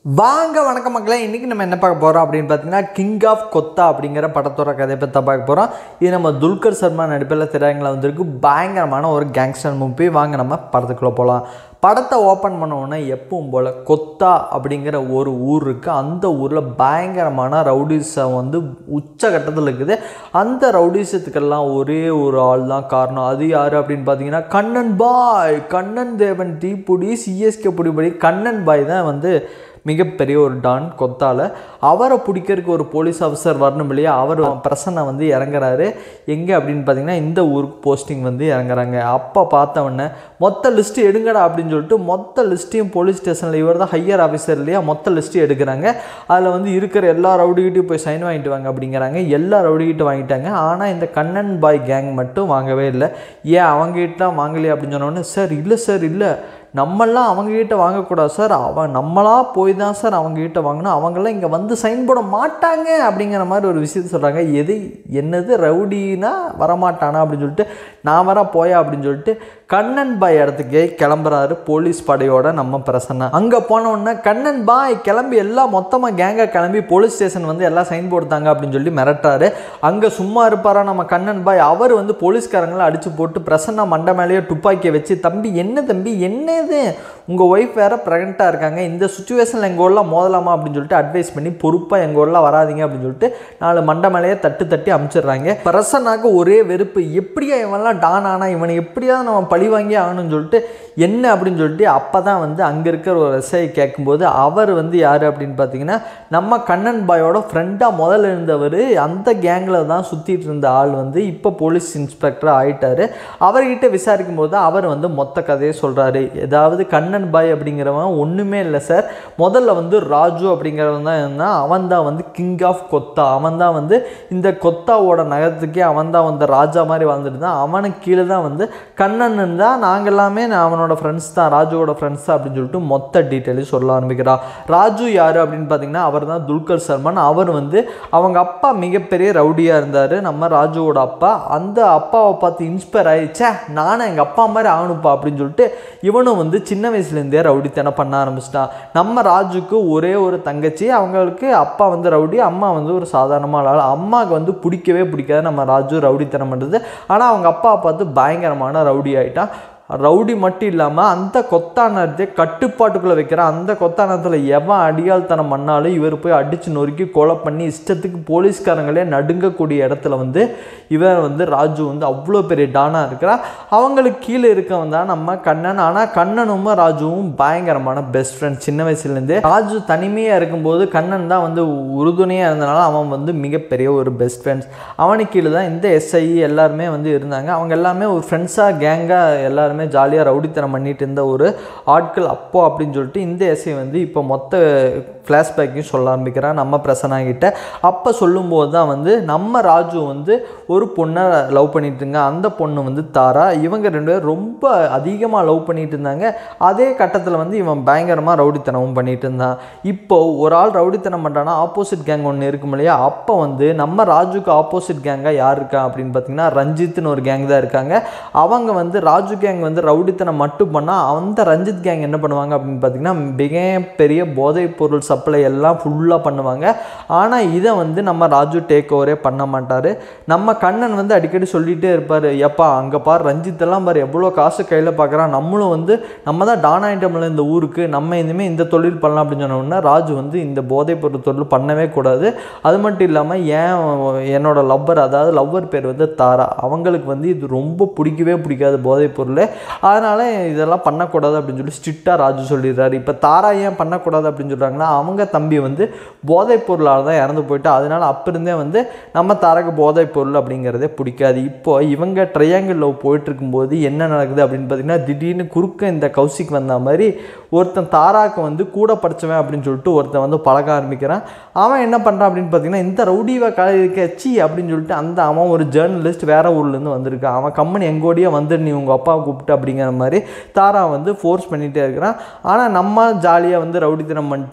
வாங்க வணக்கம் மக்களே இன்றைக்கி நம்ம என்ன பார்க்க போகிறோம் அப்படின்னு பார்த்தீங்கன்னா கிங் ஆஃப் கொத்தா அப்படிங்கிற படத்தோட கதையை பற்றி தான் பார்க்க போகிறோம் இது நம்ம துல்கர் சர்மா நடிப்பில் திரையங்களை வந்திருக்கு பயங்கரமான ஒரு கேங்ஸ்டர் மூவி வாங்க நம்ம படத்துக்குள்ளே போகலாம் படத்தை ஓப்பன் பண்ண உடனே எப்பவும் போல் கொத்தா அப்படிங்கிற ஒரு ஊர் இருக்குது அந்த ஊரில் பயங்கரமான ரவுடிசம் வந்து உச்சகட்டத்தில் இருக்குது அந்த ரவுடிசத்துக்கெல்லாம் ஒரே ஒரு ஆள் தான் காரணம் அது யார் அப்படின்னு பார்த்தீங்கன்னா கண்ணன் பாய் கண்ணன் தேவன் தீப்புடி சிஎஸ்கே புடிபடி கண்ணன் பாய் தான் வந்து மிகப்பெரிய ஒரு டான் கொத்தால அவரை பிடிக்கிறதுக்கு ஒரு போலீஸ் ஆஃபீஸர் வரணும் இல்லையா அவர் பிரசன்னை வந்து இறங்குறாரு எங்கே அப்படின்னு பார்த்தீங்கன்னா இந்த ஊருக்கு போஸ்டிங் வந்து இறங்குறாங்க அப்போ பார்த்தவொடனே மொத்த லிஸ்ட்டு எடுங்கடா அப்படின்னு சொல்லிட்டு மொத்த லிஸ்ட்டையும் போலீஸ் ஸ்டேஷனில் இவர் தான் ஹையர் ஆஃபீஸர் இல்லையா மொத்த லிஸ்ட்டையும் எடுக்கிறாங்க அதில் வந்து இருக்கிற எல்லா ரவுடிகிட்டையும் போய் சைன் வாங்கிட்டு வாங்க அப்படிங்கிறாங்க எல்லா ரவுடிகிட்ட வாங்கிட்டாங்க ஆனால் இந்த கண்ணன் பாய் கேங் மட்டும் வாங்கவே இல்லை ஏன் அவங்ககிட்ட வாங்கலையே அப்படின்னு சொன்னோடனே சார் இல்லை சார் இல்லை நம்மெல்லாம் அவங்ககிட்ட வாங்கக்கூடாது சார் அவன் நம்மளா போய் தான் சார் அவங்ககிட்ட வாங்கணும் அவங்கெல்லாம் இங்கே வந்து சைன் போட மாட்டாங்க அப்படிங்கிற மாதிரி ஒரு விஷயத்த சொல்கிறாங்க எது என்னது ரவுடினா வரமாட்டானா அப்படின்னு சொல்லிட்டு நான் வர போயா அப்படின்னு சொல்லிட்டு கண்ணன் பாய் இடத்துக்கே கிளம்புறாரு போலீஸ் படையோட நம்ம பிரசன்னா அங்கே போனோடனே கண்ணன் பாய் கிளம்பி எல்லாம் மொத்தமாக கேங்காக கிளம்பி போலீஸ் ஸ்டேஷன் வந்து எல்லாம் சைன் போடுத்தாங்க அப்படின்னு சொல்லி மிரட்டாரு அங்கே சும்மா இருப்பாரா நம்ம கண்ணன் பாய் அவர் வந்து போலீஸ்காரங்களை அடித்து போட்டு பிரசன்னா மண்டை மேலேயே துப்பாக்கியை வச்சு தம்பி என்ன தம்பி என்ன இது உங்கள் ஒய்ஃப் வேறு ப்ரெக்னெண்ட்டாக இருக்காங்க இந்த சுச்சுவேஷனில் எங்கள் ஊரில் மோதலாமா அப்படின்னு சொல்லிட்டு அட்வைஸ் பண்ணி பொறுப்பாக எங்கள் ஊரில் வராதிங்க அப்படின்னு சொல்லிட்டு நாலு மண்டை மேலேயே தட்டு தட்டி அமுச்சிடுறாங்க பிரசன்னாக்கு ஒரே வெறுப்பு எப்படியா இவன்லாம் டான் ஆனா இவனை எப்படியாவது நம்ம பழி வாங்கி ஆகணும்னு சொல்லிட்டு என்ன அப்படின்னு சொல்லிட்டு அப்போ தான் வந்து அங்கே இருக்கிற ஒரு எஸ்ஐ கேட்கும்போது அவர் வந்து யார் அப்படின்னு பார்த்தீங்கன்னா நம்ம கண்ணன் பாயோட ஃப்ரெண்டாக முதல்ல இருந்தவர் அந்த கேங்கில் தான் சுற்றிட்டு இருந்த ஆள் வந்து இப்போ போலீஸ் இன்ஸ்பெக்டர் ஆயிட்டாரு அவர்கிட்ட விசாரிக்கும் போது அவர் வந்து மொத்த கதையை சொல்கிறாரு ஏதாவது கண்ணன் பாய் அப்படிங்கிறவன் ஒன்றுமே இல்லை சார் முதல்ல வந்து ராஜு அப்படிங்கிறவன் தான் இருந்தான் அவன் தான் வந்து கிங் ஆஃப் கொத்தா அவன் தான் வந்து இந்த கொத்தாவோட நகரத்துக்கே அவன் தான் வந்து ராஜா மாதிரி வாழ்ந்துட்டு தான் அவனுக்கு கீழே தான் வந்து கண்ணன் இருந்தால் நாங்கள் எல்லாமே நான் அவனோட ஃப்ரெண்ட்ஸ் தான் ராஜுவோட ஃப்ரெண்ட்ஸ் தான் அப்படின்னு சொல்லிட்டு மொத்த டீட்டெயிலையும் சொல்ல ஆரம்பிக்கிறான் ராஜு யார் அப்படின்னு பார்த்தீங்கன்னா அவர் தான் துல்கர் சல்மான் அவர் வந்து அவங்க அப்பா மிகப்பெரிய ரவுடியாக இருந்தார் நம்ம ராஜுவோட அப்பா அந்த அப்பாவை பார்த்து இன்ஸ்பயர் ஆயிடுச்சே நானும் எங்கள் அப்பா மாதிரி ஆகணுப்பா அப்படின்னு சொல்லிட்டு இவனும் வந்து சின்ன வயசுலேருந்தே ரவுடித்தனம் பண்ண ஆரம்பிச்சிட்டான் நம்ம ராஜுக்கு ஒரே ஒரு தங்கச்சி அவங்களுக்கு அப்பா வந்து ரவுடி அம்மா வந்து ஒரு சாதாரணமான ஆள் அம்மாவுக்கு வந்து பிடிக்கவே பிடிக்காது நம்ம ராஜு ரவுடித்தனம் பண்ணுறது ஆனால் அவங்க அப்பாவை பார்த்து பயங்கரமான ரவுடி ஆகிட்டான் ரவுடி மட்டும் இல்லாமல் அந்த கொத்தானத்தை கட்டுப்பாட்டுக்குள்ளே வைக்கிற அந்த கொத்தானத்தில் எவன் அடியாள்தனம் பண்ணாலும் இவர் போய் அடித்து நொறுக்கி கொலை பண்ணி இஷ்டத்துக்கு போலீஸ்காரங்களே நடுங்கக்கூடிய இடத்துல வந்து இவன் வந்து ராஜு வந்து அவ்வளோ பெரிய டானாக இருக்கிறா அவங்களுக்கு கீழே இருக்கவன் தான் நம்ம கண்ணன் ஆனால் கண்ணனும் ராஜுவும் பயங்கரமான பெஸ்ட் ஃப்ரெண்ட் சின்ன வயசுலேருந்து ராஜு தனிமையாக இருக்கும்போது கண்ணன் தான் வந்து உறுதுணையாக இருந்தனால அவன் வந்து மிகப்பெரிய ஒரு பெஸ்ட் ஃப்ரெண்ட்ஸ் அவனுக்கு கீழே தான் இந்த எஸ்ஐ எல்லாருமே வந்து இருந்தாங்க அவங்க எல்லாமே ஒரு ஃப்ரெண்ட்ஸாக கேங்காக எல்லாருமே எல்லாருமே ஜாலியாக ரவுடித்தனம் பண்ணிட்டு இருந்த ஒரு ஆட்கள் அப்போ அப்படின்னு சொல்லிட்டு இந்த எஸ்ஐ வந்து இப்போ மொத்த ஃப்ளாஷ்பேக்கையும் சொல்ல ஆரம்பிக்கிறான் நம்ம பிரசனாகிட்ட அப்போ சொல்லும்போது தான் வந்து நம்ம ராஜு வந்து ஒரு பொண்ணை லவ் பண்ணிட்டு இருந்தாங்க அந்த பொண்ணு வந்து தாரா இவங்க ரெண்டு பேரும் ரொம்ப அதிகமாக லவ் பண்ணிட்டு இருந்தாங்க அதே கட்டத்தில் வந்து இவன் பயங்கரமாக ரவுடித்தனமும் பண்ணிட்டு இருந்தான் இப்போ ஒரு ஆள் ரவுடித்தனம் பண்ணுறான்னா ஆப்போசிட் கேங் ஒன்று இருக்கும் இல்லையா அப்போ வந்து நம்ம ராஜுக்கு ஆப்போசிட் கேங்காக யார் இருக்கா அப்படின்னு பார்த்தீங்கன்னா ரஞ்சித்னு ஒரு கேங் தான் இருக்காங்க அவங்க வந்து ராஜு கேங் வந்து ரவுடித்தனம் மட்டும் பண்ணால் அந்த ரஞ்சித் கேங் என்ன பண்ணுவாங்க அப்படின்னு பார்த்தீங்கன்னா மிக பெரிய போதைப் பொருள் சப்ளை எல்லாம் ஃபுல்லாக பண்ணுவாங்க ஆனால் இதை வந்து நம்ம ராஜு டேக் ஓவரே பண்ண மாட்டார் நம்ம கண்ணன் வந்து அடிக்கடி சொல்லிகிட்டே இருப்பார் எப்பா அங்கே பார் ரஞ்சித் எல்லாம் பாரு எவ்வளோ காசு கையில் பார்க்குறான் நம்மளும் வந்து நம்ம தான் டான் ஆயிட்டோம்ல இந்த ஊருக்கு நம்ம இனிமேல் இந்த தொழில் பண்ணலாம் அப்படின்னு சொன்னோம்னா ராஜு வந்து இந்த போதைப் பொருள் தொழில் பண்ணவே கூடாது அது மட்டும் இல்லாமல் ஏன் என்னோட லவ்வர் அதாவது லவ்வர் பேர் வந்து தாரா அவங்களுக்கு வந்து இது ரொம்ப பிடிக்கவே பிடிக்காது போதைப் பொருள் அதனால் இதெல்லாம் பண்ணக்கூடாது அப்படின்னு சொல்லி ஸ்ட்ரிக்டாக ராஜு சொல்லிடுறாரு இப்போ தாரா ஏன் பண்ணக்கூடாது அப்படின்னு சொல்கிறாங்கன்னா அவங்க தம்பி வந்து போதைப் பொருளால் தான் இறந்து போயிட்டு அதனால் அப்போ இருந்தே வந்து நம்ம தாராக்கு போதைப் பொருள் அப்படிங்கிறதே பிடிக்காது இப்போ இவங்க ட்ரையாங்கிள் லவ் போயிட்டு இருக்கும்போது என்ன நடக்குது அப்படின்னு பார்த்தீங்கன்னா திடீர்னு குறுக்க இந்த கௌசிக் வந்த மாதிரி ஒருத்தன் தாராக்கு வந்து கூட படித்தவன் அப்படின்னு சொல்லிட்டு ஒருத்தன் வந்து பழக ஆரம்பிக்கிறான் அவன் என்ன பண்ணுறான் அப்படின்னு பார்த்தீங்கன்னா இந்த ரவுடிவா கட்சி அப்படின்னு சொல்லிட்டு அந்த அவன் ஒரு ஜேர்னலிஸ்ட் வேற ஊர்லேருந்து வந்திருக்கான் அவன் கம்பெனி எங்கோடியே வந்துடு நீ உங்கள் அப்பாவை கூப்பிட்டு அப்படிங்கிற மாதிரி தாரா வந்து ஃபோர்ஸ் பண்ணிகிட்டே இருக்கிறான் ஆனால் நம்ம ஜாலியாக வந்து ரவுடித்தனம் பண்ணிட்டு ஜாலியாக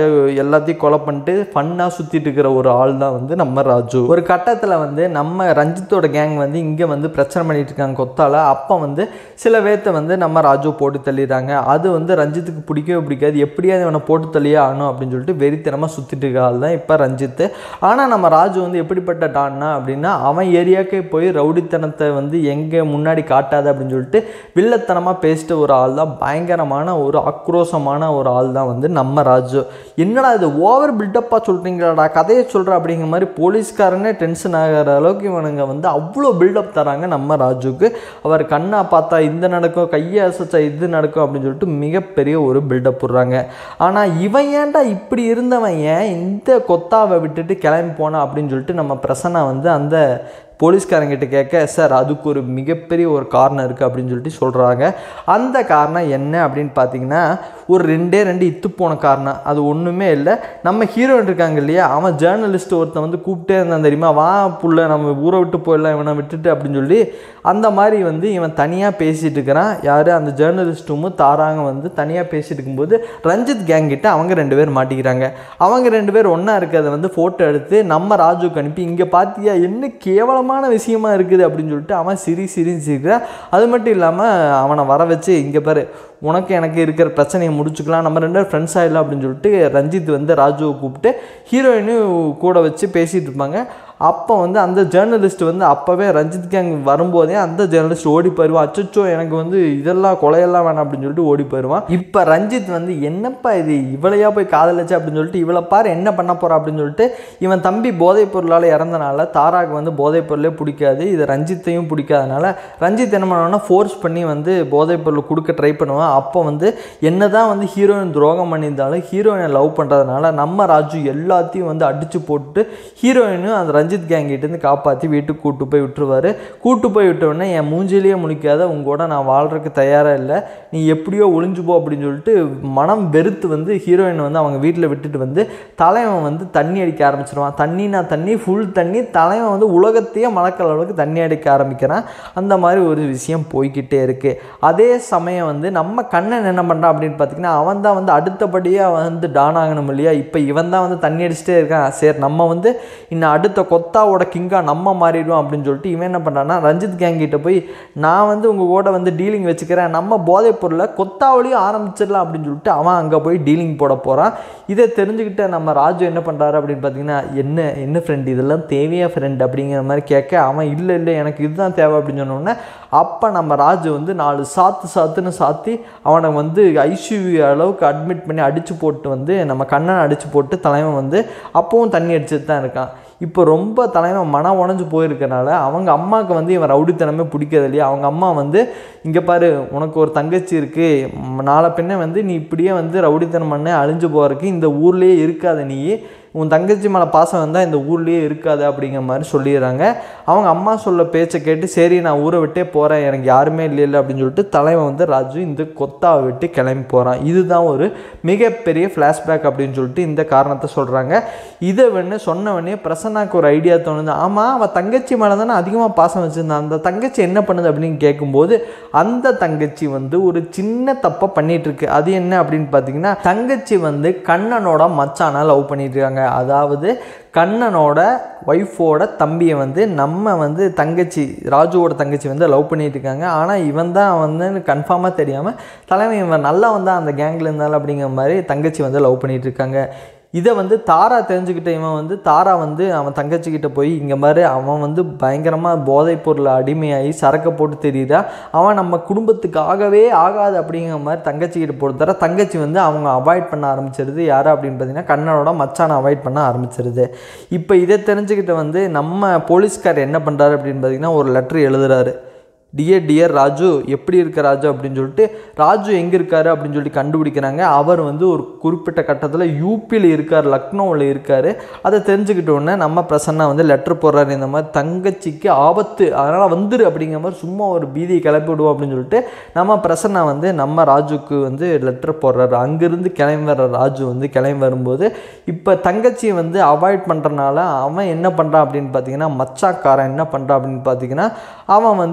எல்லாத்தையும் கொலை பண்ணிட்டு ஃபன்னாக சுற்றிட்டு இருக்கிற ஒரு ஆள் தான் வந்து நம்ம ராஜு ஒரு கட்டத்தில் வந்து நம்ம ரஞ்சித்தோட கேங் வந்து இங்கே வந்து பிரச்சனை பண்ணிட்டு இருக்காங்க கொத்தால அப்போ வந்து சில பேர்த்த வந்து நம்ம ராஜு போட்டு தள்ளிடுறாங்க அது வந்து ரஞ்சித்துக்கு பிடிக்கவே பிடிக்காது எப்படியாவது இவனை போட்டு தள்ளியே ஆகணும் அப்படின்னு சொல்லிட்டு வெறித்தனமாக சுற்றிட்டு இருக்க ஆள் தான் இப்போ ரஞ்சித்து ஆனால் நம்ம ராஜு வந்து எப்படிப்பட்ட டான்னா அப்படின்னா அவன் ஏரியாக்கே போய் ரவுடித்தனத்தை வந்து எங்கே முன்னாடி காட்டாது அப்படின்னு சொல்லிட்டு வில்லத்தனமாக பேசிட்ட ஒரு ஆள் தான் பயங்கரமான ஒரு ஆக்ரோஷமான ஒரு ஆள் தான் வந்து நம்ம ராஜு என்னடா இது ஓவர் பில்டப்பாக சொல்கிறீங்களாடா கதையை சொல்கிற அப்படிங்கிற மாதிரி போலீஸ்காரனே டென்ஷன் ஆகிற அளவுக்கு இவனுங்க வந்து அவ்வளோ பில்டப் தராங்க நம்ம ராஜுக்கு அவர் கண்ணா பார்த்தா இந்த நடக்கும் கையை அசைச்சா இது நடக்கும் அப்படின்னு சொல்லிட்டு மிகப்பெரிய ஒரு பில்டப் விடுறாங்க ஆனால் இவன் ஏன்டா இப்படி இருந்தவன் ஏன் இந்த கொத்தாவை விட்டுட்டு கிளம்பி போனான் அப்படின்னு சொல்லிட்டு நம்ம பிரசன்னா வந்து அந்த போலீஸ்காரங்கிட்ட கேட்க சார் அதுக்கு ஒரு மிகப்பெரிய ஒரு காரணம் இருக்குது அப்படின்னு சொல்லிட்டு சொல்கிறாங்க அந்த காரணம் என்ன அப்படின்னு பார்த்தீங்கன்னா ஒரு ரெண்டே ரெண்டு இத்து போன காரணம் அது ஒன்றுமே இல்லை நம்ம ஹீரோயின் இருக்காங்க இல்லையா அவன் ஜேர்னலிஸ்ட் ஒருத்தன் வந்து கூப்பிட்டே இருந்தான் தெரியுமா வா புள்ள நம்ம ஊரை விட்டு போயிடலாம் இவனை விட்டுட்டு அப்படின்னு சொல்லி அந்த மாதிரி வந்து இவன் தனியாக பேசிகிட்டு இருக்கிறான் யார் அந்த ஜேர்னலிஸ்ட்டும் தாராங்க வந்து தனியாக பேசிட்டு இருக்கும்போது ரஞ்சித் கேங் கிட்ட அவங்க ரெண்டு பேர் மாட்டிக்கிறாங்க அவங்க ரெண்டு பேர் ஒன்றா இருக்கிறத வந்து ஃபோட்டோ எடுத்து நம்ம ராஜுக்கு அனுப்பி இங்கே பார்த்தியா என்ன கேவலமான விஷயமா இருக்குது அப்படின்னு சொல்லிட்டு அவன் சிரி சிரின்னு சிரிக்கிறான் அது மட்டும் இல்லாமல் அவனை வர வச்சு இங்கே பாரு உனக்கு எனக்கு இருக்கிற பிரச்சனையை முடிச்சுக்கலாம் நம்ம ரெண்டு பேரும் ஃப்ரெண்ட்ஸ் ஆகிடலாம் அப்படின்னு சொல்லிட்டு ரஞ்சித் வந்து ராஜுவை கூப்பிட்டு ஹீரோயினும் கூட வச்சு பேசிகிட்டு இருப்பாங்க அப்போ வந்து அந்த ஜேர்னலிஸ்ட் வந்து அப்போவே ரஞ்சித் கேங் வரும்போதே அந்த ஜேர்னலிஸ்ட் ஓடி போயிடுவான் அச்சோ எனக்கு வந்து இதெல்லாம் கொலையெல்லாம் வேணாம் அப்படின்னு சொல்லிட்டு ஓடி போயிடுவான் இப்போ ரஞ்சித் வந்து என்னப்பா இது இவளையா போய் காதலிச்சு அப்படின்னு சொல்லிட்டு இவளை பாரு என்ன பண்ண போறா அப்படின்னு சொல்லிட்டு இவன் தம்பி போதைப் பொருளால் இறந்தனால தாராக்கு வந்து போதைப் பொருளே பிடிக்காது இது ரஞ்சித்தையும் பிடிக்காதனால ரஞ்சித் என்ன பண்ணுவான்னா ஃபோர்ஸ் பண்ணி வந்து போதைப் பொருள் கொடுக்க ட்ரை பண்ணுவான் அப்போ வந்து என்னதான் வந்து ஹீரோயின் துரோகம் பண்ணியிருந்தாலும் ஹீரோயினை லவ் பண்ணுறதுனால நம்ம ராஜு எல்லாத்தையும் வந்து அடித்து போட்டு ஹீரோயினும் அந்த ரஞ்சித் கேங் கிட்டேருந்து காப்பாற்றி வீட்டுக்கு கூட்டு போய் விட்டுருவாரு கூட்டு போய் விட்ட உடனே என் மூஞ்சிலேயே முழிக்காத உங்க கூட நான் வாழ்றதுக்கு தயாராக இல்லை நீ எப்படியோ ஒளிஞ்சு போ அப்படின்னு சொல்லிட்டு மனம் வெறுத்து வந்து ஹீரோயின் வந்து அவங்க வீட்டில் விட்டுட்டு வந்து தலைவன் வந்து தண்ணி அடிக்க ஆரம்பிச்சிருவான் தண்ணினா தண்ணி ஃபுல் தண்ணி தலைவன் வந்து உலகத்தையே மழக்கிற அளவுக்கு தண்ணி அடிக்க ஆரம்பிக்கிறான் அந்த மாதிரி ஒரு விஷயம் போய்கிட்டே இருக்கு அதே சமயம் வந்து நம்ம கண்ணன் என்ன பண்ணுறான் அப்படின்னு பார்த்தீங்கன்னா அவன் தான் வந்து அடுத்தபடியாக வந்து டான் ஆகணும் இல்லையா இப்போ இவன் தான் வந்து தண்ணி அடிச்சுட்டே இருக்கான் சரி நம்ம வந்து இன்னும் அடுத்த கொத்தாவோட கிங்கா நம்ம மாறிடுவோம் அப்படின்னு சொல்லிட்டு இவன் என்ன பண்ணுறான்னா ரஞ்சித் கேங் கிட்ட போய் நான் வந்து உங்கள் கூட வந்து டீலிங் வச்சுக்கிறேன் நம்ம போதைப் பொருளை கொத்தாவளியும் ஆரம்பிச்சிடலாம் அப்படின்னு சொல்லிட்டு அவன் அங்கே போய் டீலிங் போட போகிறான் இதை தெரிஞ்சுக்கிட்ட நம்ம ராஜு என்ன பண்ணுறாரு அப்படின்னு பார்த்தீங்கன்னா என்ன என்ன ஃப்ரெண்ட் இதெல்லாம் தேவையா ஃப்ரெண்ட் அப்படிங்கிற மாதிரி கேட்க அவன் இல்லை இல்லை எனக்கு இதுதான் தேவை அப்படின்னு சொன்னோடனே அப்போ நம்ம ராஜு வந்து நாலு சாத்து சாத்துன்னு சாத்தி அவனை வந்து ஐசியூ அளவுக்கு அட்மிட் பண்ணி அடித்து போட்டு வந்து நம்ம கண்ணனை அடித்து போட்டு தலைவன் வந்து அப்பவும் தண்ணி அடிச்சுட்டு தான் இருக்கான் இப்போ ரொம்ப தலைவன் மனம் உடஞ்சு போயிருக்கனால அவங்க அம்மாவுக்கு வந்து இவன் ரவுடித்தனமே பிடிக்கிறது இல்லையா அவங்க அம்மா வந்து இங்கே பாரு உனக்கு ஒரு தங்கச்சி இருக்குது நாளை பின்ன வந்து நீ இப்படியே வந்து ரவுடித்தனம் பண்ண அழிஞ்சு போகிறதுக்கு இந்த ஊர்லேயே இருக்காத நீ உன் தங்கச்சி மேலே பாசம் வந்தால் இந்த ஊர்லேயே இருக்காது அப்படிங்கிற மாதிரி சொல்லிடுறாங்க அவங்க அம்மா சொல்ல பேச்சை கேட்டு சரி நான் ஊரை விட்டே போகிறேன் எனக்கு யாருமே இல்லை இல்லை அப்படின்னு சொல்லிட்டு தலைவன் வந்து ராஜு இந்த கொத்தாவை விட்டு கிளம்பி போகிறான் இதுதான் ஒரு மிகப்பெரிய ஃப்ளாஷ்பேக் அப்படின்னு சொல்லிட்டு இந்த காரணத்தை சொல்கிறாங்க இதை வேணு சொன்னவொடனே பிரசன்னாக்கு ஒரு ஐடியா தோணுது ஆமாம் அவள் தங்கச்சி மேலே தானே அதிகமாக பாசம் வச்சுருந்தான் அந்த தங்கச்சி என்ன பண்ணுது அப்படின்னு கேட்கும்போது அந்த தங்கச்சி வந்து ஒரு சின்ன தப்பை பண்ணிட்டு இருக்கு அது என்ன அப்படின்னு பார்த்தீங்கன்னா தங்கச்சி வந்து கண்ணனோட மச்சானை லவ் பண்ணிட்டு இருக்காங்க அதாவது கண்ணனோட ஒய்ஃபோட தம்பியை வந்து நம்ம வந்து தங்கச்சி ராஜுவோட தங்கச்சி வந்து லவ் பண்ணிட்டு இருக்காங்க ஆனால் இவன் தான் வந்து கன்ஃபார்மாக தெரியாமல் தலைவன் இவன் நல்லா வந்தால் அந்த கேங்கில் இருந்தாலும் அப்படிங்கிற மாதிரி தங்கச்சி வந்து லவ் பண்ணிட்டு இருக்காங்க இதை வந்து தாரா தெரிஞ்சுக்கிட்ட இவன் வந்து தாரா வந்து அவன் தங்கச்சிக்கிட்ட போய் இங்கே மாதிரி அவன் வந்து பயங்கரமாக போதைப் பொருள் அடிமையாகி சரக்கை போட்டு தெரியுதா அவன் நம்ம குடும்பத்துக்காகவே ஆகாது அப்படிங்கிற மாதிரி தங்கச்சிக்கிட்ட போட்டு தர தங்கச்சி வந்து அவங்க அவாய்ட் பண்ண ஆரம்பிச்சிருது யார் அப்படின்னு பார்த்தீங்கன்னா கண்ணனோட மச்சானை அவாய்ட் பண்ண ஆரம்பிச்சிருது இப்போ இதை தெரிஞ்சுக்கிட்ட வந்து நம்ம போலீஸ்கார் என்ன பண்ணுறாரு அப்படின்னு பார்த்தீங்கன்னா ஒரு லெட்ரு எழுதுறாரு டியர் டியர் ராஜு எப்படி இருக்க ராஜு அப்படின்னு சொல்லிட்டு ராஜு எங்கே இருக்காரு அப்படின்னு சொல்லிட்டு கண்டுபிடிக்கிறாங்க அவர் வந்து ஒரு குறிப்பிட்ட கட்டத்தில் யூபியில் இருக்கார் லக்னோவில் இருக்கார் அதை தெரிஞ்சுக்கிட்ட உடனே நம்ம பிரசன்னா வந்து லெட்டர் போடுறாரு இந்த மாதிரி தங்கச்சிக்கு ஆபத்து அதனால் வந்துரு அப்படிங்கிற மாதிரி சும்மா ஒரு பீதியை கிளப்பி விடுவோம் அப்படின்னு சொல்லிட்டு நம்ம பிரசன்னா வந்து நம்ம ராஜுக்கு வந்து லெட்டர் போடுறாரு அங்கேருந்து கிளம்பி வர ராஜு வந்து கிளம்பி வரும்போது இப்போ தங்கச்சியை வந்து அவாய்ட் பண்ணுறனால அவன் என்ன பண்ணுறான் அப்படின்னு பார்த்தீங்கன்னா மச்சாக்காரன் என்ன பண்ணுறான் அப்படின்னு பார்த்தீங்கன்னா அவன் வந்து இவளை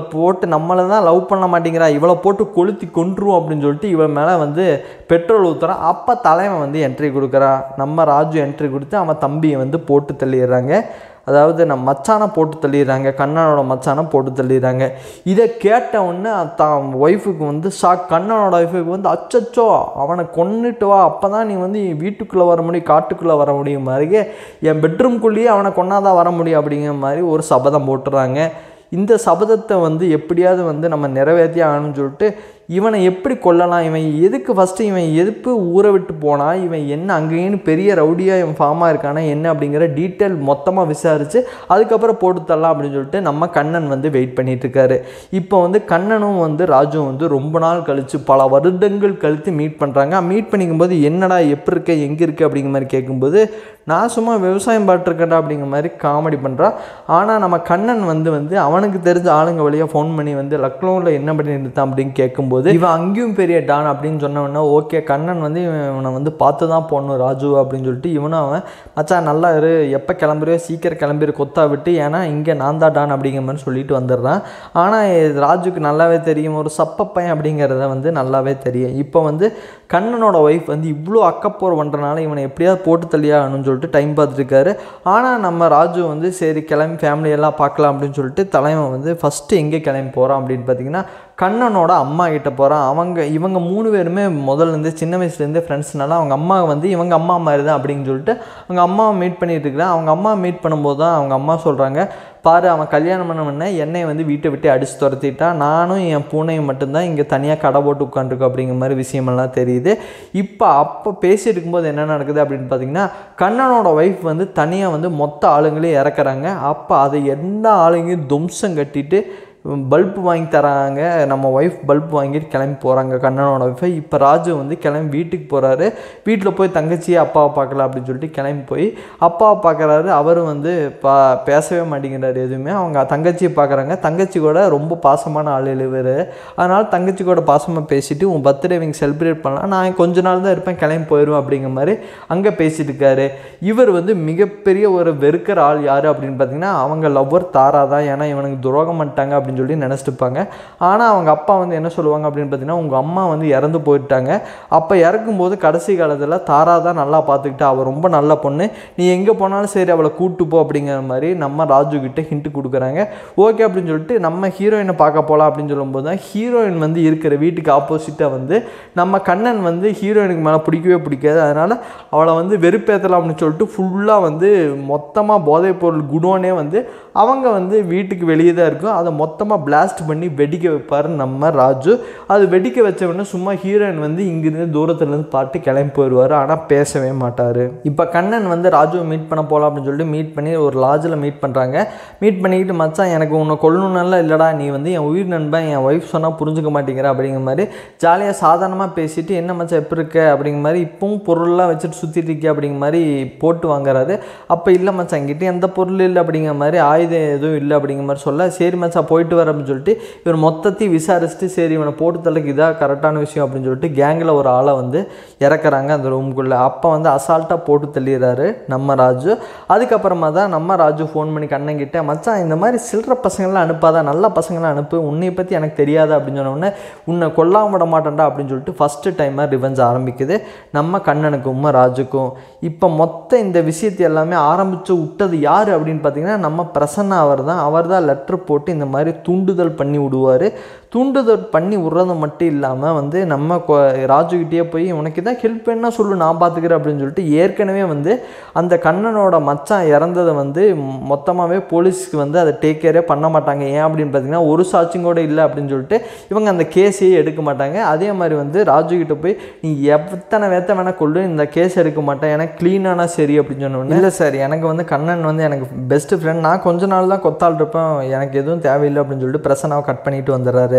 போட்டு நம்மளை தான் லவ் பண்ண மாட்டேங்கிறா இவளை போட்டு கொளுத்தி கொன்றுவோம் அப்படின்னு சொல்லிட்டு இவள் மேலே வந்து பெட்ரோல் ஊற்றுறான் அப்போ தலைவன் வந்து என்ட்ரி கொடுக்குறான் நம்ம ராஜு என்ட்ரி கொடுத்து அவன் தம்பியை வந்து போட்டு தள்ளிடுறாங்க அதாவது நம்ம மச்சானை போட்டு தள்ளிடுறாங்க கண்ணனோட மச்சானை போட்டு தள்ளிடுறாங்க இதை கேட்ட உடனே தான் ஒய்ஃபுக்கு வந்து ஷாக் கண்ணனோட ஒய்ஃபுக்கு வந்து அச்சச்சோ அவனை கொன்னுட்டு வா அப்போ தான் நீ வந்து வீட்டுக்குள்ளே வர முடியும் காட்டுக்குள்ளே வர முடியும் மாதிரியே என் பெட்ரூம்குள்ளேயே அவனை கொன்னாதான் வர முடியும் அப்படிங்கிற மாதிரி ஒரு சபதம் போட்டுறாங்க இந்த சபதத்தை வந்து எப்படியாவது வந்து நம்ம நிறைவேற்றி ஆகணும்னு சொல்லிட்டு இவனை எப்படி கொல்லலாம் இவன் எதுக்கு ஃபஸ்ட்டு இவன் எதுக்கு ஊரை விட்டு போனால் இவன் என்ன அங்கேன்னு பெரிய ரவுடியாக இவன் ஃபார்மாக இருக்கானா என்ன அப்படிங்கிற டீட்டெயில் மொத்தமாக விசாரித்து அதுக்கப்புறம் போட்டு தரலாம் அப்படின்னு சொல்லிட்டு நம்ம கண்ணன் வந்து வெயிட் பண்ணிட்டு இருக்காரு இப்போ வந்து கண்ணனும் வந்து ராஜுவும் வந்து ரொம்ப நாள் கழித்து பல வருடங்கள் கழித்து மீட் பண்ணுறாங்க மீட் பண்ணிக்கும்போது என்னடா எப்படி இருக்க எங்கே இருக்கு அப்படிங்கிற மாதிரி கேட்கும்போது நான் சும்மா விவசாயம் பாட்டிருக்கேன்டா அப்படிங்கிற மாதிரி காமெடி பண்ணுறான் ஆனால் நம்ம கண்ணன் வந்து வந்து அவனுக்கு தெரிஞ்ச ஆளுங்க வழியாக ஃபோன் பண்ணி வந்து லக்னோவில் என்ன பண்ணிட்டு இருக்கான் அப்படின்னு கேட்கும்போது இவன் அங்கேயும் பெரிய டான் அப்படின்னு சொன்ன உடனே ஓகே கண்ணன் வந்து இவன் இவனை வந்து பார்த்து தான் போடணும் ராஜு அப்படின்னு சொல்லிட்டு இவனும் அவன் மச்சான் நல்லா இரு எப்போ கிளம்புறியோ சீக்கிரம் கிளம்பிரு கொத்தா விட்டு ஏன்னா இங்கே நான் தான் டான் அப்படிங்கிற மாதிரி சொல்லிட்டு வந்துடுறான் ஆனால் ராஜுக்கு நல்லாவே தெரியும் ஒரு சப்ப பையன் அப்படிங்கிறத வந்து நல்லாவே தெரியும் இப்போ வந்து கண்ணனோட ஒய்ஃப் வந்து இவ்வளோ அக்கப்போர் பண்ணுறனால இவனை எப்படியாவது போட்டு தள்ளியாகணும்னு சொல்லிட்டு டைம் பார்த்துருக்காரு ஆனால் நம்ம ராஜு வந்து சரி கிளம்பி family எல்லாம் பார்க்கலாம் அப்படின்னு சொல்லிட்டு தலைவன் வந்து ஃபஸ்ட்டு எங்கே கிளம்பி போகிறான் அப்படின்னு பார்த்தீங்கன்னா கண்ணனோட அம்மா கிட்ட போகிறான் அவங்க இவங்க மூணு பேருமே முதல்ல இருந்து சின்ன வயசுலேருந்தே ஃப்ரெண்ட்ஸ்னால அவங்க அம்மா வந்து இவங்க அம்மா மாதிரி தான் அப்படின்னு சொல்லிட்டு அவங்க அம்மாவை மீட் பண்ணிட்டு இருக்கிறான் அவங்க அம்மா மீட் பண்ணும்போது தான் அவங்க அம்மா சொல்கிறாங்க பாரு அவன் கல்யாணம் பண்ண உடனே என்னை வந்து வீட்டை விட்டு அடித்து துரத்திட்டான் நானும் என் பூனையும் மட்டும்தான் இங்கே தனியாக கடை போட்டு உட்காந்துருக்கோம் அப்படிங்கிற மாதிரி விஷயமெல்லாம் தெரியுது இப்போ அப்போ பேசிட்டு இருக்கும்போது என்ன நடக்குது அப்படின்னு பார்த்தீங்கன்னா கண்ணனோட ஒய்ஃப் வந்து தனியாக வந்து மொத்த ஆளுங்களையும் இறக்குறாங்க அப்போ அதை எந்த ஆளுங்களையும் தும்சம் கட்டிட்டு பல்ப் வாங்கி தராங்க நம்ம ஒய்ஃப் பல்ப் வாங்கிட்டு கிளம்பி போகிறாங்க கண்ணனோட ஒய்ஃபை இப்போ ராஜு வந்து கிளம்பி வீட்டுக்கு போகிறாரு வீட்டில் போய் தங்கச்சியை அப்பாவை பார்க்கல அப்படின்னு சொல்லிட்டு கிளம்பி போய் அப்பாவை பார்க்குறாரு அவரும் வந்து பா பேசவே மாட்டேங்கிறாரு எதுவுமே அவங்க தங்கச்சியை பார்க்குறாங்க தங்கச்சி கூட ரொம்ப பாசமான ஆள் இவர் அதனால் தங்கச்சி கூட பாசமாக பேசிட்டு உன் பர்த்டே இவங்க செலிப்ரேட் பண்ணலாம் நான் கொஞ்ச நாள் தான் இருப்பேன் கிளம்பி போயிடுவேன் அப்படிங்கிற மாதிரி அங்கே பேசிட்டு இருக்காரு இவர் வந்து மிகப்பெரிய ஒரு வெறுக்கிற ஆள் யார் அப்படின்னு பார்த்தீங்கன்னா அவங்க லவ்வர் தாரா தான் ஏன்னா இவனுக்கு துரோகம் பண்ணிட்டாங்க அப்படின்னு சொல்லி நினச்சிட்டு இருப்பாங்க ஆனால் அவங்க அப்பா வந்து என்ன சொல்லுவாங்க அப்படின்னு பார்த்தீங்கன்னா உங்கள் அம்மா வந்து இறந்து போயிட்டாங்க அப்போ இறக்கும்போது கடைசி காலத்தில் தாரா தான் நல்லா பார்த்துக்கிட்டா அவள் ரொம்ப நல்ல பொண்ணு நீ எங்கே போனாலும் சரி அவளை கூட்டு போ அப்படிங்கிற மாதிரி நம்ம ராஜு கிட்ட ஹிண்ட் கொடுக்குறாங்க ஓகே அப்படின்னு சொல்லிட்டு நம்ம ஹீரோயினை பார்க்க போகலாம் அப்படின்னு சொல்லும்போது தான் ஹீரோயின் வந்து இருக்கிற வீட்டுக்கு ஆப்போசிட்டாக வந்து நம்ம கண்ணன் வந்து ஹீரோயினுக்கு மேலே பிடிக்கவே பிடிக்காது அதனால் அவளை வந்து வெறுப்பேற்றலாம் அப்படின்னு சொல்லிட்டு ஃபுல்லாக வந்து மொத்தமாக போதைப் பொருள் குடோனே வந்து அவங்க வந்து வீட்டுக்கு வெளியே தான் இருக்கும் அதை மொத்தமாக பிளாஸ்ட் பண்ணி வெடிக்க வைப்பார் நம்ம ராஜு அது வெடிக்க வச்ச உடனே சும்மா ஹீரோயின் வந்து இங்கிருந்து தூரத்துலேருந்து பாட்டு கிளம்பி போயிடுவார் ஆனால் பேசவே மாட்டார் இப்போ கண்ணன் வந்து ராஜுவை மீட் பண்ண போகலாம் அப்படின்னு சொல்லிட்டு மீட் பண்ணி ஒரு லாட்ஜில் மீட் பண்ணுறாங்க மீட் பண்ணிக்கிட்டு மச்சான் எனக்கு உன்னை கொல்லணும்னால இல்லைடா நீ வந்து என் உயிர் நண்பன் என் ஒய்ஃப் சொன்னால் புரிஞ்சுக்க மாட்டேங்கிற அப்படிங்கிற மாதிரி ஜாலியாக சாதாரணமாக பேசிட்டு என்ன மச்சான் எப்படி இருக்க அப்படிங்கிற மாதிரி இப்பவும் பொருள்லாம் வச்சுட்டு சுற்றிட்டு இருக்க அப்படிங்கிற மாதிரி போட்டு வாங்குறாரு அப்போ இல்லை மச்சான் என்கிட்ட எந்த பொருள் இல்லை அப்படிங்கிற மாதிரி ஆயுதம் எதுவும் இல்லை அப்படிங்கிற மாதிரி சொல்ல சரி மச்சான் போயிட்டு வர அப்படின்னு சொல்லிட்டு இவர் மொத்தத்தையும் விசாரிச்சுட்டு சரி இவனை போட்டு தள்ளக்கு இதாக கரெக்டான விஷயம் அப்படின்னு சொல்லிட்டு கேங்கில் ஒரு ஆளை வந்து இறக்குறாங்க அந்த ரூமுக்குள்ளே அப்போ வந்து அசால்ட்டாக போட்டு தள்ளிடுறாரு நம்ம ராஜு அதுக்கப்புறமா தான் நம்ம ராஜு ஃபோன் பண்ணி கண்ணன் கிட்ட மச்சான் இந்த மாதிரி சில்லற பசங்களாம் அனுப்பாதா நல்ல பசங்களாம் அனுப்பு உன்னை பற்றி எனக்கு தெரியாது அப்படின்னு சொன்ன உடனே உன்னை கொல்லாம விட மாட்டேன்டா அப்படின்னு சொல்லிட்டு ஃபஸ்ட்டு டைமாக ரிவெஞ்ச் ஆரம்பிக்குது நம்ம கண்ணனுக்கும் ராஜுக்கும் இப்போ மொத்த இந்த விஷயத்தை எல்லாமே ஆரம்பித்து விட்டது யார் அப்படின்னு பார்த்தீங்கன்னா நம்ம பிரசன்னா அவர் தான் அவர் தான் லெட்ரு போட்டு இந்த மாதிரி தூண்டுதல் பண்ணி விடுவார் தூண்டுதல் பண்ணி விட்றது மட்டும் இல்லாமல் வந்து நம்ம கொ- ராஜுக்கிட்டே போய் உனக்கு எதாவது ஹெல்ப் வேணா சொல்லு நான் பார்த்துக்கிறேன் அப்படின்னு சொல்லிட்டு ஏற்கனவே வந்து அந்த கண்ணனோட மச்சான் இறந்ததை வந்து மொத்தமாகவே போலீஸ்க்கு வந்து அதை டேக் கேரே பண்ண மாட்டாங்க ஏன் அப்படின்னு பார்த்தீங்கன்னா ஒரு சாட்சியும் கூட இல்லை அப்படின்னு சொல்லிட்டு இவங்க அந்த கேஸையே எடுக்க மாட்டாங்க அதே மாதிரி வந்து ராஜுக்கிட்ட போய் நீ எத்தனை வேத்த வேணால் கொள்ளு இந்த கேஸ் எடுக்க மாட்டேன் எனக்கு க்ளீனானா சரி அப்படின்னு சொன்ன உடனே இல்லை சார் எனக்கு வந்து கண்ணன் வந்து எனக்கு பெஸ்ட் ஃப்ரெண்ட் நான் கொஞ்ச நாள் தான் கொத்தாள் இருப்பேன் எனக்கு எதுவும் தேவையில்லை அப்படின்னு சொல்லிட்டு பிரசனாவை கட் பண்ணிட்டு வந்துடுறாரு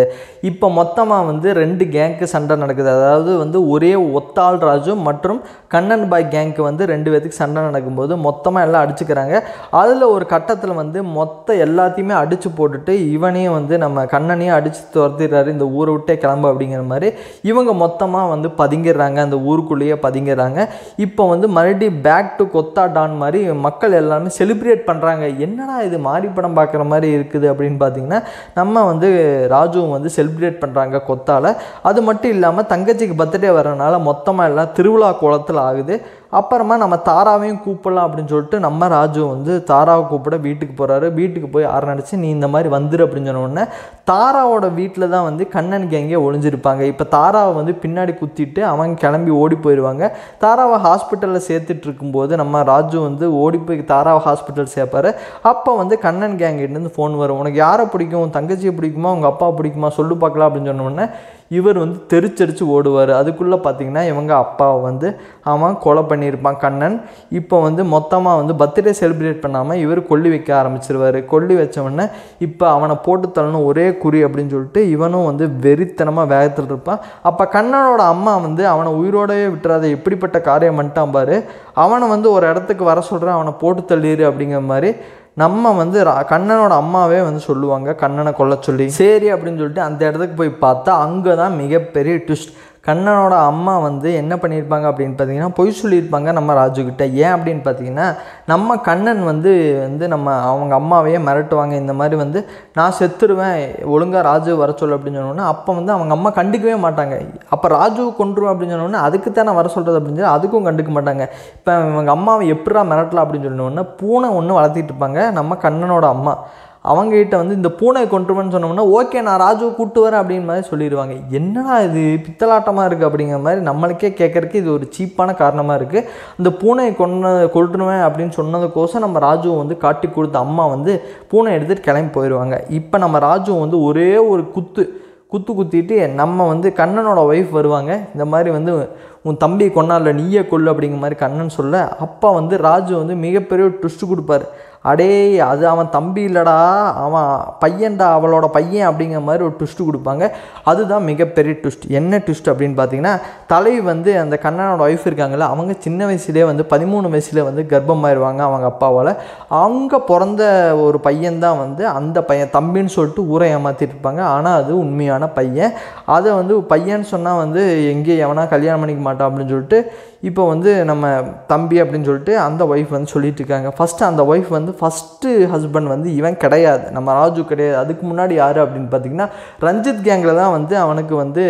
இப்போ மொத்தமாக வந்து ரெண்டு கேங்க்கு சண்டை நடக்குது அதாவது வந்து ஒரே ஒத்தாள் ராஜு மற்றும் கண்ணன் பாய் கேங்க்கு வந்து ரெண்டு பேத்துக்கு சண்டை நடக்கும்போது மொத்தமாக எல்லாம் அடிச்சுக்கிறாங்க அதில் ஒரு கட்டத்தில் வந்து மொத்த எல்லாத்தையுமே அடித்து போட்டுட்டு இவனையும் வந்து நம்ம கண்ணனையும் அடித்து துரத்திடுறாரு இந்த ஊரை விட்டே கிளம்பு அப்படிங்கிற மாதிரி இவங்க மொத்தமாக வந்து பதுங்கிடுறாங்க அந்த ஊருக்குள்ளேயே பதுங்கிடுறாங்க இப்போ வந்து மறுபடியும் பேக் டு கொத்தா டான் மாதிரி மக்கள் எல்லாமே செலிப்ரேட் பண்ணுறாங்க என்னடா இது மாறி படம் பார்க்குற மாதிரி இருக்குது அப்படின்னு பார்த்தீங்கன்னா நம்ம வந்து ராஜுவும் வந்து செலிப்ரேட் பண்ணுறாங்க கொத்தால அது மட்டும் இல்லாமல் தங்கச்சிக்கு பர்த்டே வரனால மொத்தமாக எல்லாம் திருவிழா கோலத்தில் ஆகுது அப்புறமா நம்ம தாராவையும் கூப்பிடலாம் அப்படின்னு சொல்லிட்டு நம்ம ராஜு வந்து தாராவை கூப்பிட வீட்டுக்கு போகிறாரு வீட்டுக்கு போய் ஆரம்பிச்சு நீ இந்த மாதிரி வந்துரு அப்படின்னு சொன்ன உடனே தாராவோட வீட்டில் தான் வந்து கண்ணன் கேங்கே ஒளிஞ்சிருப்பாங்க இப்போ தாராவை வந்து பின்னாடி குத்திட்டு அவங்க கிளம்பி ஓடி போயிடுவாங்க தாராவை ஹாஸ்பிட்டலில் சேர்த்துட்டு இருக்கும்போது நம்ம ராஜு வந்து ஓடி போய் தாராவை ஹாஸ்பிட்டல் சேர்ப்பாரு அப்போ வந்து கண்ணன் கேங்கிட்டேருந்து ஃபோன் வரும் உனக்கு யாரை பிடிக்கும் உன் தங்கச்சியை பிடிக்குமா உங்கள் அப்பா பிடிக்குமா சொல்லு பார்க்கலாம் அப்படின்னு சொன்ன உடனே இவர் வந்து தெரிச்சரிச்சு ஓடுவார் அதுக்குள்ளே பார்த்தீங்கன்னா இவங்க அப்பாவை வந்து அவன் கொலை பண்ணியிருப்பான் கண்ணன் இப்போ வந்து மொத்தமாக வந்து பர்த்டே செலிப்ரேட் பண்ணாமல் இவர் கொல்லி வைக்க ஆரம்பிச்சிருவார் கொல்லி வச்ச உடனே இப்போ அவனை போட்டு தள்ளணும் ஒரே குறி அப்படின்னு சொல்லிட்டு இவனும் வந்து வெறித்தனமாக வேகத்தில் இருப்பான் அப்போ கண்ணனோட அம்மா வந்து அவனை உயிரோடவே விட்டுறாத எப்படிப்பட்ட காரியம் பண்ணிட்டான் பாரு அவனை வந்து ஒரு இடத்துக்கு வர சொல்கிறேன் அவனை போட்டு தள்ளிடு அப்படிங்கிற மாதிரி நம்ம வந்து ரா- கண்ணனோட அம்மாவே வந்து சொல்லுவாங்க கண்ணனை கொல்ல சொல்லி சரி அப்படின்னு சொல்லிட்டு அந்த இடத்துக்கு போய் பார்த்தா அங்கே தான் மிகப்பெரிய ட்விஸ்ட் கண்ணனோட அம்மா வந்து என்ன பண்ணியிருப்பாங்க அப்படின்னு பார்த்தீங்கன்னா பொய் சொல்லியிருப்பாங்க நம்ம ராஜுக்கிட்ட ஏன் அப்படின்னு பார்த்தீங்கன்னா நம்ம கண்ணன் வந்து வந்து நம்ம அவங்க அம்மாவையே மிரட்டுவாங்க இந்த மாதிரி வந்து நான் செத்துருவேன் ஒழுங்காக ராஜு வர சொல்லு அப்படின்னு சொன்னோன்னே அப்போ வந்து அவங்க அம்மா கண்டுக்கவே மாட்டாங்க அப்போ ராஜு கொண்டுருவேன் அப்படின்னு சொன்னோன்னே அதுக்கு தான் நான் வர சொல்கிறது அப்படின்னு சொல்லி அதுக்கும் கண்டுக்க மாட்டாங்க இப்போ இவங்க அம்மாவை எப்படா மிரட்டலாம் அப்படின்னு சொன்னோன்னே பூனை ஒன்று வளர்த்திட்டு இருப்பாங்க நம்ம கண்ணனோட அம்மா அவங்ககிட்ட வந்து இந்த பூனை கொண்டுருவேன்னு சொன்னோம்னா ஓகே நான் ராஜுவை கூட்டு வரேன் அப்படின்னு மாதிரி சொல்லிடுவாங்க என்னடா இது பித்தலாட்டமாக இருக்குது அப்படிங்கிற மாதிரி நம்மளுக்கே கேட்கறதுக்கு இது ஒரு சீப்பான காரணமாக இருக்குது இந்த பூனையை கொண்டு கொண்டுருவேன் அப்படின்னு சொன்னதுக்கோசம் நம்ம ராஜுவை வந்து காட்டி கொடுத்த அம்மா வந்து பூனை எடுத்துகிட்டு கிளம்பி போயிடுவாங்க இப்போ நம்ம ராஜு வந்து ஒரே ஒரு குத்து குத்து குத்திட்டு நம்ம வந்து கண்ணனோட ஒய்ஃப் வருவாங்க இந்த மாதிரி வந்து உன் தம்பி கொண்டாடல நீயே கொல்லு அப்படிங்கிற மாதிரி கண்ணன் சொல்ல அப்பா வந்து ராஜு வந்து மிகப்பெரிய ஒரு ட்விஸ்ட் கொடுப்பாரு அடே அது அவன் தம்பி இல்லடா அவன் பையன்டா அவளோட பையன் அப்படிங்கிற மாதிரி ஒரு ட்விஸ்ட் கொடுப்பாங்க அதுதான் மிகப்பெரிய ட்விஸ்ட் என்ன ட்விஸ்ட் அப்படின்னு பார்த்தீங்கன்னா தலைவி வந்து அந்த கண்ணனோட ஒய்ஃப் இருக்காங்கல்ல அவங்க சின்ன வயசுலேயே வந்து பதிமூணு வயசுல வந்து கர்ப்பமாயிருவாங்க அவங்க அப்பாவால் அவங்க பிறந்த ஒரு பையன்தான் வந்து அந்த பையன் தம்பின்னு சொல்லிட்டு ஊரை ஏமாத்திட்டு இருப்பாங்க ஆனால் அது உண்மையான பையன் அதை வந்து பையன் சொன்னால் வந்து எங்கேயும் எவனா கல்யாணம் பண்ணிக்க மாட்டான் அப்படின்னு சொல்லிட்டு இப்போ வந்து நம்ம தம்பி அப்படின்னு சொல்லிட்டு அந்த ஒய்ஃப் வந்து சொல்லிட்டு இருக்காங்க ஃபஸ்ட்டு அந்த ஒய்ஃப் வந்து ஃபஸ்ட்டு ஹஸ்பண்ட் வந்து இவன் கிடையாது நம்ம ராஜு கிடையாது அதுக்கு முன்னாடி யார் அப்படின்னு பார்த்தீங்கன்னா ரஞ்சித் கேங்கில் தான் வந்து அவனுக்கு வந்து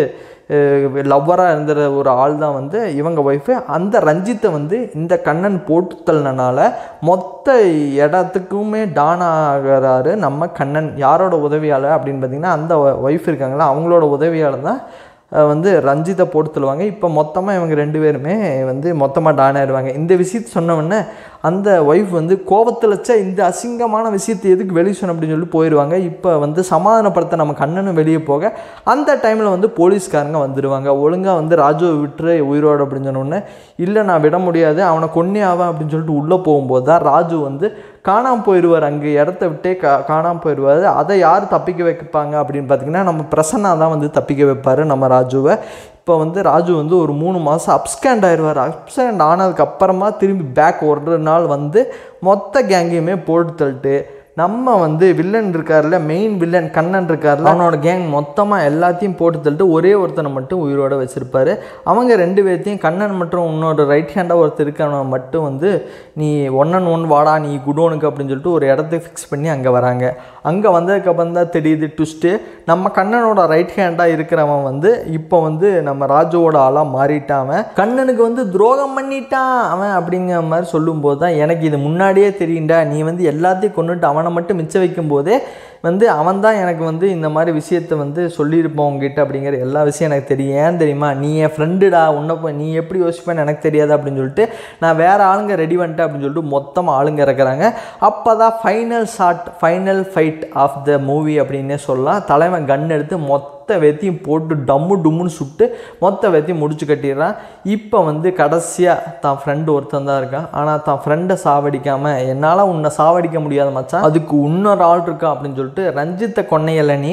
லவ்வராக இருந்த ஒரு ஆள் தான் வந்து இவங்க ஒய்ஃபு அந்த ரஞ்சித்தை வந்து இந்த கண்ணன் போட்டு தள்ளினால மொத்த இடத்துக்குமே டான் ஆகிறாரு நம்ம கண்ணன் யாரோட உதவியால் அப்படின்னு பார்த்தீங்கன்னா அந்த ஒய்ஃப் இருக்காங்களா அவங்களோட உதவியால் தான் அஹ் வந்து ரஞ்சித்தை போட்டு தள்ளுவாங்க இப்போ மொத்தமாக இவங்க ரெண்டு பேருமே வந்து மொத்தமாக டான் ஆயிடுவாங்க இந்த விஷயத்தை சொன்ன உடனே அந்த ஒய்ஃப் வந்து கோவத்தில் வச்சா இந்த அசிங்கமான விஷயத்தை எதுக்கு வெளியே சொன்ன அப்படின்னு சொல்லி போயிடுவாங்க இப்போ வந்து சமாதானப்படுத்த நம்ம கண்ணனும் வெளியே போக அந்த டைமில் வந்து போலீஸ்காரங்க வந்துடுவாங்க ஒழுங்காக வந்து ராஜுவை விட்டுரு உயிரோடு அப்படின்னு சொன்ன உடனே இல்லை நான் விட முடியாது அவனை கொன்னே ஆவேன் அப்படின்னு சொல்லிட்டு உள்ளே போகும்போது தான் ராஜு வந்து காணாமல் போயிடுவார் அங்கே இடத்த விட்டே கா காணாமல் போயிடுவார் அதை யார் தப்பிக்க வைப்பாங்க அப்படின்னு பார்த்தீங்கன்னா நம்ம பிரசன்னா தான் வந்து தப்பிக்க வைப்பார் நம்ம ராஜுவை இப்போ வந்து ராஜு வந்து ஒரு மூணு மாதம் அப்ஸ்கேண்ட் ஆயிடுவார் அப்ஸ்கேண்ட் ஆனதுக்கு அப்புறமா திரும்பி பேக் ஒரு நாள் வந்து மொத்த கேங்கையுமே போட்டு தள்ளிட்டு நம்ம வந்து வில்லன் இருக்கார்ல மெயின் வில்லன் கண்ணன் இருக்கார்ல அவனோட கேங் மொத்தமாக எல்லாத்தையும் போட்டு தள்ளிட்டு ஒரே ஒருத்தனை மட்டும் உயிரோட வச்சிருப்பாரு அவங்க ரெண்டு பேர்த்தையும் கண்ணன் மற்றும் உன்னோட ரைட் ஹேண்டாக ஒருத்தர் இருக்கவனை மட்டும் வந்து நீ ஒன் அண்ட் ஒன் வாடா நீ குடோனுக்கு அப்படின்னு சொல்லிட்டு ஒரு இடத்த ஃபிக்ஸ் பண்ணி அங்கே வராங்க அங்கே வந்ததுக்கப்புறம் தான் தெரியுது ட்விஸ்ட்டு நம்ம கண்ணனோட ரைட் ஹேண்டாக இருக்கிறவன் வந்து இப்போ வந்து நம்ம ராஜுவோட ஆளாக மாறிட்டான் அவன் கண்ணனுக்கு வந்து துரோகம் பண்ணிட்டான் அவன் அப்படிங்கிற மாதிரி சொல்லும்போது தான் எனக்கு இது முன்னாடியே தெரியும்டா நீ வந்து எல்லாத்தையும் கொண்டுட்டு அவனை மட்டும் மிச்சம் வைக்கும் போதே வந்து அவன் தான் எனக்கு வந்து இந்த மாதிரி விஷயத்த வந்து சொல்லியிருப்பான் உங்ககிட்ட அப்படிங்கிற எல்லா விஷயம் எனக்கு தெரியும் ஏன் தெரியுமா நீ என் ஃப்ரெண்டுடா உன்னை போய் நீ எப்படி யோசிப்பேன்னு எனக்கு தெரியாது அப்படின்னு சொல்லிட்டு நான் வேறு ஆளுங்க ரெடி பண்ணிட்டேன் அப்படின்னு சொல்லிட்டு மொத்தமாக ஆளுங்க இறக்குறாங்க அப்போ தான் final shot final fight of the movie அப்படின்னே சொல்லலாம் தலைவன் கன் எடுத்து மொத்த வெத்தியும் போட்டு டம்மு டும்முன்னு சுட்டு மொத்த வெத்தியும் முடிச்சு கட்டிடுறான் இப்போ வந்து கடைசியாக தான் ஃப்ரெண்டு ஒருத்தன் தான் இருக்கான் ஆனால் தான் ஃப்ரெண்டை சாவடிக்காமல் என்னால் உன்னை சாவடிக்க முடியாத மச்சான் அதுக்கு இன்னொரு ஆள் இருக்கா அப்படின்னு சொல்லிட்டு ரஞ்சித்தை கொன்னையல நீ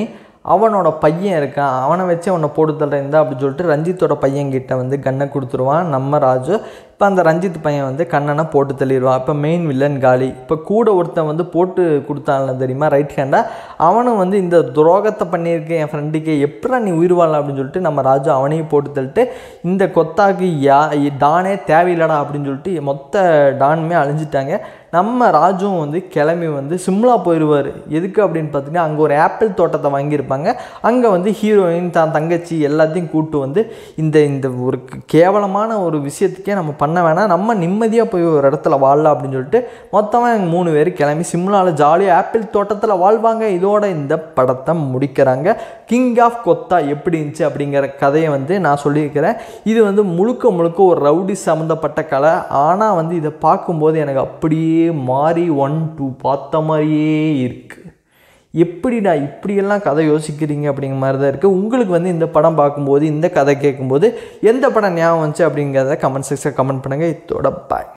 அவனோட பையன் இருக்கான் அவனை வச்சு அவனை போட்டு தள்ளுறேன் அப்படின்னு சொல்லிட்டு ரஞ்சித்தோட பையன்கிட்ட வந்து கண்ணை கொடுத்துருவான் நம்ம ராஜு இப்போ அந்த ரஞ்சித் பையன் வந்து கண்ணனை போட்டு தள்ளிடுவான் இப்போ மெயின் வில்லன் காலி இப்போ கூட ஒருத்தன் வந்து போட்டு கொடுத்தான்ல தெரியுமா ரைட் ஹேண்டாக அவனும் வந்து இந்த துரோகத்தை பண்ணியிருக்கேன் என் ஃப்ரெண்டுக்கு எப்படா நீ உயிர் வாழலாம் அப்படின்னு சொல்லிட்டு நம்ம ராஜு அவனையும் போட்டு தள்ளிட்டு இந்த கொத்தாக்கு யா டானே தேவையில்லடா அப்படின்னு சொல்லிட்டு மொத்த டானுமே அழிஞ்சிட்டாங்க நம்ம ராஜுவும் வந்து கிளம்பி வந்து சிம்லா போயிடுவார் எதுக்கு அப்படின்னு பார்த்தீங்கன்னா அங்கே ஒரு ஆப்பிள் தோட்டத்தை வாங்கியிருப்பாங்க அங்கே வந்து ஹீரோயின் தான் தங்கச்சி எல்லாத்தையும் கூட்டு வந்து இந்த இந்த ஒரு கேவலமான ஒரு விஷயத்துக்கே நம்ம பண்ண வேணாம் நம்ம நிம்மதியாக போய் ஒரு இடத்துல வாழலாம் அப்படின்னு சொல்லிட்டு மொத்தமாக எங்கள் மூணு பேர் கிளம்பி சிம்லாவில் ஜாலியாக ஆப்பிள் தோட்டத்தில் வாழ்வாங்க இதோட இந்த படத்தை முடிக்கிறாங்க கிங் ஆஃப் கொத்தா எப்படி இருந்துச்சு அப்படிங்கிற கதையை வந்து நான் சொல்லியிருக்கிறேன் இது வந்து முழுக்க முழுக்க ஒரு ரவுடி சம்மந்தப்பட்ட கலை ஆனால் வந்து இதை பார்க்கும்போது எனக்கு அப்படியே மாறி ஒன் டூ பார்த்த மாதிரியே இருக்குது எப்படிடா இப்படியெல்லாம் கதை யோசிக்கிறீங்க அப்படிங்கிற மாதிரி தான் இருக்குது உங்களுக்கு வந்து இந்த படம் பார்க்கும்போது இந்த கதை கேட்கும்போது எந்த படம் ஞாபகம் வந்துச்சு அப்படிங்கிறத கமெண்ட் செக்ஷன் கமெண்ட் பண்ணுங்கள் இதோட பாய்